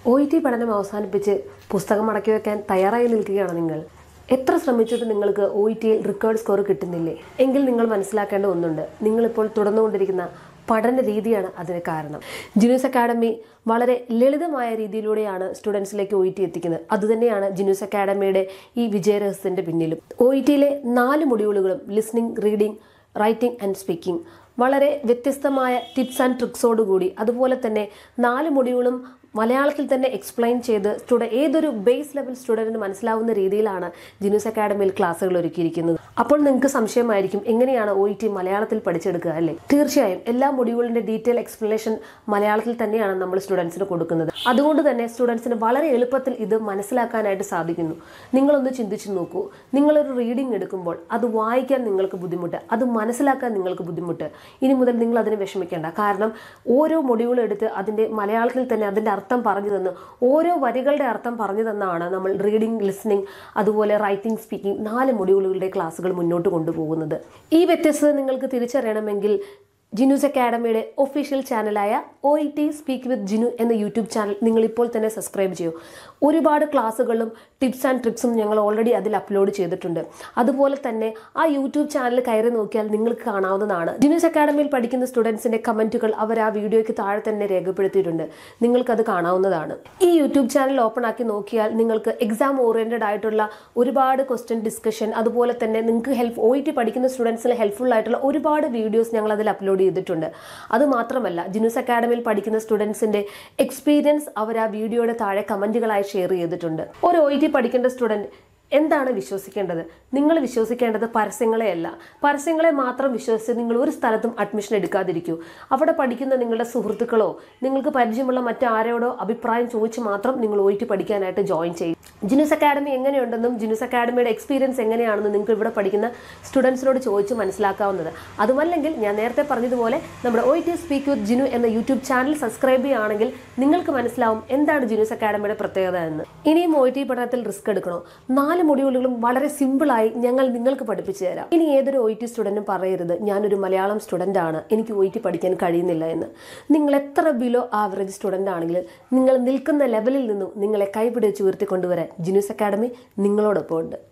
O E T പഠനം അവസാനിപ്പിച്ച് പുസ്തകം മടക്കി വെക്കാൻ തയ്യാറായി നിൽക്കുകയാണ് നിങ്ങൾ എത്ര ശ്രമിച്ചിട്ട് നിങ്ങൾക്ക് ഒ ഇ ടിയിൽ റെക്കോർഡ് സ്കോർ കിട്ടുന്നില്ലേ എങ്കിൽ നിങ്ങൾ മനസ്സിലാക്കേണ്ട ഒന്നുണ്ട് നിങ്ങളിപ്പോൾ തുടർന്നുകൊണ്ടിരിക്കുന്ന പഠന രീതിയാണ് അതിന് കാരണം ജിനൂസ് അക്കാഡമി വളരെ ലളിതമായ രീതിയിലൂടെയാണ് സ്റ്റുഡൻസിലേക്ക് ഒ ഇ ടി എത്തിക്കുന്നത് അതുതന്നെയാണ് ജിനൂസ് അക്കാഡമിയുടെ ഈ വിജയരഹസ്യത്തിൻ്റെ പിന്നിലും ഒ ഇ ടിയിലെ നാല് മൊഡ്യൂളുകളും listening reading writing and speaking വളരെ വ്യത്യസ്തമായ ടിപ്സ് ആൻഡ് ട്രിക്സോടുകൂടി അതുപോലെ തന്നെ നാല് മൊഡ്യൂളും മലയാളത്തിൽ തന്നെ എക്സ്പ്ലെയിൻ ചെയ്ത് സ്റ്റുഡ ഏതൊരു ബേസ് ലെവൽ സ്റ്റുഡൻറ്റിന് മനസ്സിലാവുന്ന രീതിയിലാണ് ജിനൂസ് അക്കാഡമിയിൽ ക്ലാസ്സുകൾ ഒരുക്കിയിരിക്കുന്നത് അപ്പോൾ നിങ്ങൾക്ക് സംശയമായിരിക്കും എങ്ങനെയാണ് ഒ ഇ ടി മലയാളത്തിൽ പഠിച്ചെടുക്കുക അല്ലേ തീർച്ചയായും എല്ലാ മൊഡ്യൂളിൻ്റെ ഡീറ്റെയിൽ എക്സ്പ്ലനേഷൻ മലയാളത്തിൽ തന്നെയാണ് നമ്മൾ സ്റ്റുഡൻസിന് കൊടുക്കുന്നത് അതുകൊണ്ട് തന്നെ സ്റ്റുഡൻസിന് വളരെ എളുപ്പത്തിൽ ഇത് മനസ്സിലാക്കാനായിട്ട് സാധിക്കുന്നു നിങ്ങളൊന്ന് ചിന്തിച്ചു നോക്കൂ നിങ്ങളൊരു റീഡിംഗ് എടുക്കുമ്പോൾ അത് വായിക്കാൻ നിങ്ങൾക്ക് ബുദ്ധിമുട്ട് അത് മനസ്സിലാക്കാൻ നിങ്ങൾക്ക് ബുദ്ധിമുട്ട് ഇനി മുതൽ നിങ്ങൾ അതിന് വിഷമിക്കേണ്ട കാരണം ഓരോ മൊഡ്യൂൾ എടുത്ത് അതിൻ്റെ മലയാളത്തിൽ തന്നെ അതിൻ്റെ അർത്ഥം പറഞ്ഞു തന്ന് ഓരോ വരികളുടെ അർത്ഥം പറഞ്ഞു തന്നാണ് നമ്മൾ റീഡിംഗ് ലിസ്ണിംഗ് അതുപോലെ റൈറ്റിംഗ് സ്പീക്കിംഗ് നാല് മൊഡ്യൂളുകളുടെ ക്ലാസ്സുകൾ മുന്നോട്ട് കൊണ്ടുപോകുന്നത് ഈ വ്യത്യസ്തത നിങ്ങൾക്ക് തിരിച്ചറിയണമെങ്കിൽ ജിനൂസ് അക്കാഡമിയുടെ ഒഫീഷ്യൽ ചാനലായ O E T speak with Jinu എന്ന യൂട്യൂബ് ചാനൽ നിങ്ങൾ ഇപ്പോൾ തന്നെ സബ്സ്ക്രൈബ് ചെയ്യൂ ഒരുപാട് ക്ലാസ്സുകളും ടിപ്സ് ആൻഡ് ട്രിക്സും ഞങ്ങൾ ഓൾറെഡി അതിൽ അപ്ലോഡ് ചെയ്തിട്ടുണ്ട് അതുപോലെ തന്നെ ആ യൂട്യൂബ് ചാനൽ കയറി നോക്കിയാൽ നിങ്ങൾക്ക് കാണാവുന്നതാണ് ജിനൂസ് അക്കാഡമിയിൽ പഠിക്കുന്ന സ്റ്റുഡൻസിന്റെ കമന്റുകൾ അവർ ആ വീഡിയോയ്ക്ക് താഴെ തന്നെ രേഖപ്പെടുത്തിയിട്ടുണ്ട് നിങ്ങൾക്കത് കാണാവുന്നതാണ് ഈ യൂട്യൂബ് ചാനൽ ഓപ്പൺ ആക്കി നോക്കിയാൽ നിങ്ങൾക്ക് എക്സാം ഓറിയന്റഡ് ആയിട്ടുള്ള ഒരുപാട് ക്വസ്റ്റ്യൻ ഡിസ്കഷൻ അതുപോലെ തന്നെ നിങ്ങൾക്ക് ഹെൽപ്പ് ഒ ഇ ടി പഠിക്കുന്ന സ്റ്റുഡൻസിന് ഹെൽപ്ഫുൾ ആയിട്ടുള്ള ഒരുപാട് വീഡിയോസ് ഞങ്ങൾ അതിൽ അപ്ലോഡ് ചെയ്തിട്ടുണ്ട് അത് മാത്രമല്ല ജിനൂസ് അക്കാഡമിയിൽ പഠിക്കുന്ന സ്റ്റുഡൻസിന്റെ എക്സ്പീരിയൻസ് അവർ ആ വീഡിയോയുടെ താഴെ കമന്റുകളായി ഷെയർ ചെയ്തിട്ടുണ്ട് ഒരു ഒ ഇ ടി പഠിക്കേണ്ട സ്റ്റുഡൻറ്റ് എന്താണ് വിശ്വസിക്കേണ്ടത് നിങ്ങൾ വിശ്വസിക്കേണ്ടത് പരസ്യങ്ങളെയല്ല പരസ്യങ്ങളെ മാത്രം വിശ്വസിച്ച് നിങ്ങൾ ഒരു സ്ഥലത്തും അഡ്മിഷൻ എടുക്കാതിരിക്കൂ അവിടെ പഠിക്കുന്ന നിങ്ങളുടെ സുഹൃത്തുക്കളോ നിങ്ങൾക്ക് പരിചയമുള്ള മറ്റാരോടോ അഭിപ്രായം ചോദിച്ച് മാത്രം നിങ്ങൾ ഒ ടി പഠിക്കാനായിട്ട് ജോയിൻ ചെയ്യും ജിനൂസ് അക്കാഡമി എങ്ങനെയുണ്ടെന്നും ജിനൂസ് അക്കാഡമിയുടെ എക്സ്പീരിയൻസ് എങ്ങനെയാണെന്നും നിങ്ങൾക്ക് ഇവിടെ പഠിക്കുന്ന സ്റ്റുഡൻസിനോട് ചോദിച്ച് മനസ്സിലാക്കാവുന്നത് അതുമല്ലെങ്കിൽ ഞാൻ നേരത്തെ പറഞ്ഞതുപോലെ നമ്മുടെ O T speak with Jinu എന്ന യൂട്യൂബ് ചാനൽ സബ്സ്ക്രൈബ് ചെയ്യുകയാണെങ്കിൽ നിങ്ങൾക്ക് മനസ്സിലാവും എന്താണ് ജിനൂസ് അക്കാഡമിയുടെ പ്രത്യേകത എന്ന് ഇനിയും ഒ ടി പഠനത്തിൽ റിസ്ക് എടുക്കണോ നാല് മൊഡ്യൂളുകളും വളരെ സിമ്പിളായി ഞങ്ങൾ നിങ്ങൾക്ക് പഠിപ്പിച്ചു തരാം ഇനി ഏതൊരു ഒ ടി സ്റ്റുഡൻറ്റും പറയരുത് ഞാനൊരു മലയാളം സ്റ്റുഡൻ്റ് ആണ് എനിക്ക് ഒ ടി പഠിക്കാൻ കഴിയുന്നില്ല എന്ന് നിങ്ങൾ എത്ര ബിലോ ആവറേജ് സ്റ്റുഡൻ്റ് ആണെങ്കിലും നിങ്ങൾ നിൽക്കുന്ന ലെവലിൽ നിന്നും നിങ്ങളെ കൈപിടിച്ച് ഉയർത്തിക്കൊണ്ടുവരാൻ ജിനൂസ് അക്കാഡമി നിങ്ങളോടൊപ്പം ഉണ്ട്